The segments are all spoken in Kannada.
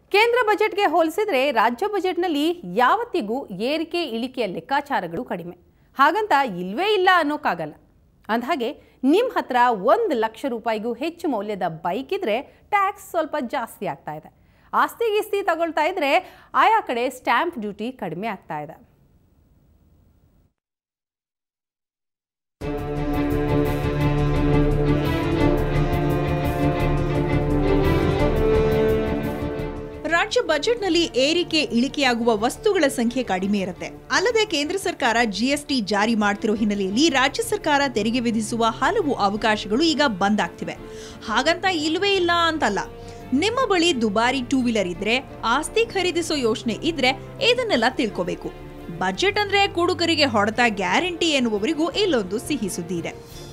ಕೇಂದ್ರ ಬಜೆಟ್ಗೆ ಹೋಲಿಸಿದ್ರೆ ರಾಜ್ಯ ಬಜೆಟ್ನಲ್ಲಿ ಯಾವತ್ತಿಗೂ ಏರಿಕೆ ಇಳಿಕೆಯ ಲೆಕ್ಕಾಚಾರಗಳು ಕಡಿಮೆ ಹಾಗಂತ ಇಲ್ವೇ ಇಲ್ಲ ಅನ್ನೋಕ್ಕಾಗಲ್ಲ ಅಂದಹಾಗೆ ನಿಮ್ಮ ಹತ್ರ ಒಂದು ಲಕ್ಷ ರೂಪಾಯಿಗೂ ಹೆಚ್ಚು ಮೌಲ್ಯದ ಬೈಕ್ ಇದ್ರೆ ಟ್ಯಾಕ್ಸ್ ಸ್ವಲ್ಪ ಜಾಸ್ತಿ ಆಗ್ತಾ ಇದೆ ಆಸ್ತಿ ಗೀಸ್ತಿ ತಗೊಳ್ತಾ ಇದ್ರೆ ಆಯಾ ಕಡೆ ಸ್ಟ್ಯಾಂಪ್ ಡ್ಯೂಟಿ ಕಡಿಮೆ ಆಗ್ತಾ ಇದೆ ರಾಜ್ಯ ಬಜೆಟ್ನಲ್ಲಿ ಏರಿಕೆ ಇಳಿಕೆಯಾಗುವ ವಸ್ತುಗಳ ಸಂಖ್ಯೆ ಕಡಿಮೆ ಇರುತ್ತೆ ಅಲ್ಲದೆ ಕೇಂದ್ರ ಸರ್ಕಾರ ಜಿಎಸ್ಟಿ ಜಾರಿ ಮಾಡ್ತಿರೋ ಹಿನ್ನೆಲೆಯಲ್ಲಿ ರಾಜ್ಯ ಸರ್ಕಾರ ತೆರಿಗೆ ವಿಧಿಸುವ ಹಲವು ಅವಕಾಶಗಳು ಈಗ ಬಂದ್ ಆಗ್ತಿವೆ ಹಾಗಂತ ಇಲ್ವೇ ಇಲ್ಲ ಅಂತಲ್ಲ ನಿಮ್ಮ ಬಳಿ ದುಬಾರಿ ಟೂ ವೀಲರ್ ಇದ್ರೆ ಆಸ್ತಿ ಖರೀದಿಸೋ ಯೋಚನೆ ಇದ್ರೆ ಇದನ್ನೆಲ್ಲ ತಿಳ್ಕೋಬೇಕು ಬಜೆಟ್ ಅಂದ್ರೆ ಕುಡುಕರಿಗೆ ಹೊಡೆತ ಗ್ಯಾರಂಟಿ ಎನ್ನುವವರಿಗೂ ಇಲ್ಲೊಂದು ಸಿಹಿ ಸುದ್ದಿ ಇದೆ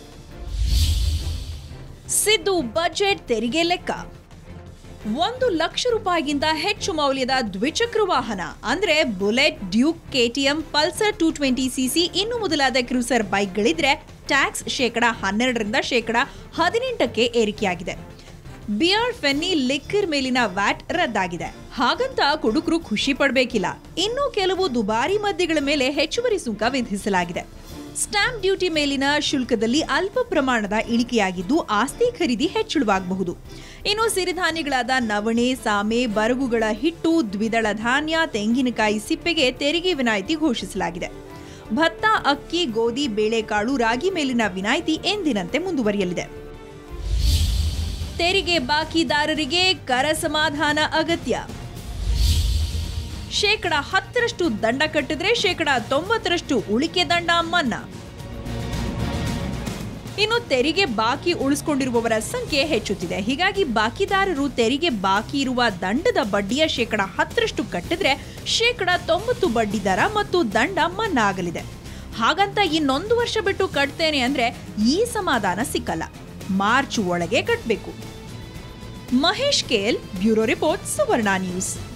ಸಿದ್ದು ಬಜೆಟ್ ತೆರಿಗೆ ಲೆಕ್ಕ ಒಂದು ಲಕ್ಷ ರೂಪಾಯಿಗಿಂತ ಹೆಚ್ಚು ಮೌಲ್ಯದ ದ್ವಿಚಕ್ರ ವಾಹನ ಅಂದ್ರೆ Bullet Duke KTM Pulsar two twenty CC ಇನ್ನು ಮೊದಲಾದ ಕ್ರೂಸರ್ ಬೈಕ್ಗಳಿದ್ರೆ ಟ್ಯಾಕ್ಸ್ ಶೇಕಡ ಹನ್ನೆರಡರಿಂದ ಶೇಕಡ ಹದಿನೆಂಟಕ್ಕೆ ಏರಿಕೆಯಾಗಿದೆ ಬಿಯರ್ ಫೆನ್ನಿ ಲಿಕ್ಕರ್ ಮೇಲಿನ ವ್ಯಾಟ್ ರದ್ದಾಗಿದೆ ಹಾಗಂತ ಕುಡುಕರು ಖುಷಿ ಪಡಬೇಕಿಲ್ಲ ಇನ್ನು ಕೆಲವು ದುಬಾರಿ ಮದ್ಯಗಳ ಮೇಲೆ ಹೆಚ್ಚುವರಿ ಸುಂಕ ವಿಧಿಸಲಾಗಿದೆ ಸ್ಟಾಂಪ್ ಡ್ಯೂಟಿ ಮೇಲಿನ ಶುಲ್ಕದಲ್ಲಿ ಅಲ್ಪ ಪ್ರಮಾಣದ ಇಳಿಕೆಯಾಗಿದ್ದು ಆಸ್ತಿ ಖರೀದಿ ಹೆಚ್ಚಳವಾಗಬಹುದು ಇನ್ನು ಸಿರಿಧಾನ್ಯಗಳಾದ ನವಣೆ ಸಾಮೆ ಬರಗುಗಳ ಹಿಟ್ಟು ದ್ವಿದಳ ಧಾನ್ಯ ತೆಂಗಿನಕಾಯಿ ಸಿಪ್ಪೆಗೆ ತೆರಿಗೆ ವಿನಾಯಿತಿ ಘೋಷಿಸಲಾಗಿದೆ ಭತ್ತ ಅಕ್ಕಿ ಗೋಧಿ ಬೇಳೆಕಾಳು ರಾಗಿ ಮೇಲಿನ ವಿನಾಯಿತಿ ಎಂದಿನಂತೆ ಮುಂದುವರಿಯಲಿದೆ ತೆರಿಗೆ ಬಾಕಿದಾರರಿಗೆ ಕರ ಸಮಾಧಾನ ಅಗತ್ಯ ಶೇಕಡ ಹತ್ತರಷ್ಟು ದಂಡ ಕಟ್ಟಿದ್ರೆ ಶೇಕಡ ತೊಂಬತ್ತರಷ್ಟು ಉಳಿಕೆ ದಂಡ ಮನ್ನಾ ಇನ್ನು ತೆರಿಗೆ ಬಾಕಿ ಉಳಿಸ್ಕೊಂಡಿರುವವರ ಸಂಖ್ಯೆ ಹೆಚ್ಚುತ್ತಿದೆ ಹೀಗಾಗಿ ಬಾಕಿದಾರರು ತೆರಿಗೆ ಬಾಕಿ ಇರುವ ದಂಡದ ಬಡ್ಡಿಯ ಶೇಕಡ ಹತ್ತರಷ್ಟು ಕಟ್ಟಿದ್ರೆ ಶೇಕಡ ತೊಂಬತ್ತು ಬಡ್ಡಿ ದರ ಮತ್ತು ದಂಡ ಮನ್ನಾ ಆಗಲಿದೆ ಹಾಗಂತ ಇನ್ನೊಂದು ವರ್ಷ ಬಿಟ್ಟು ಕಟ್ತೇನೆ ಅಂದ್ರೆ ಈ ಸಮಾಧಾನ ಸಿಕ್ಕಲ್ಲ ಮಾರ್ಚ್ ಒಳಗೆ ಕಟ್ಟಬೇಕು ಮಹೇಶ್ ಕೇಲ್ ಬ್ಯೂರೋ ರಿಪೋರ್ಟ್ ಸುವರ್ಣ ನ್ಯೂಸ್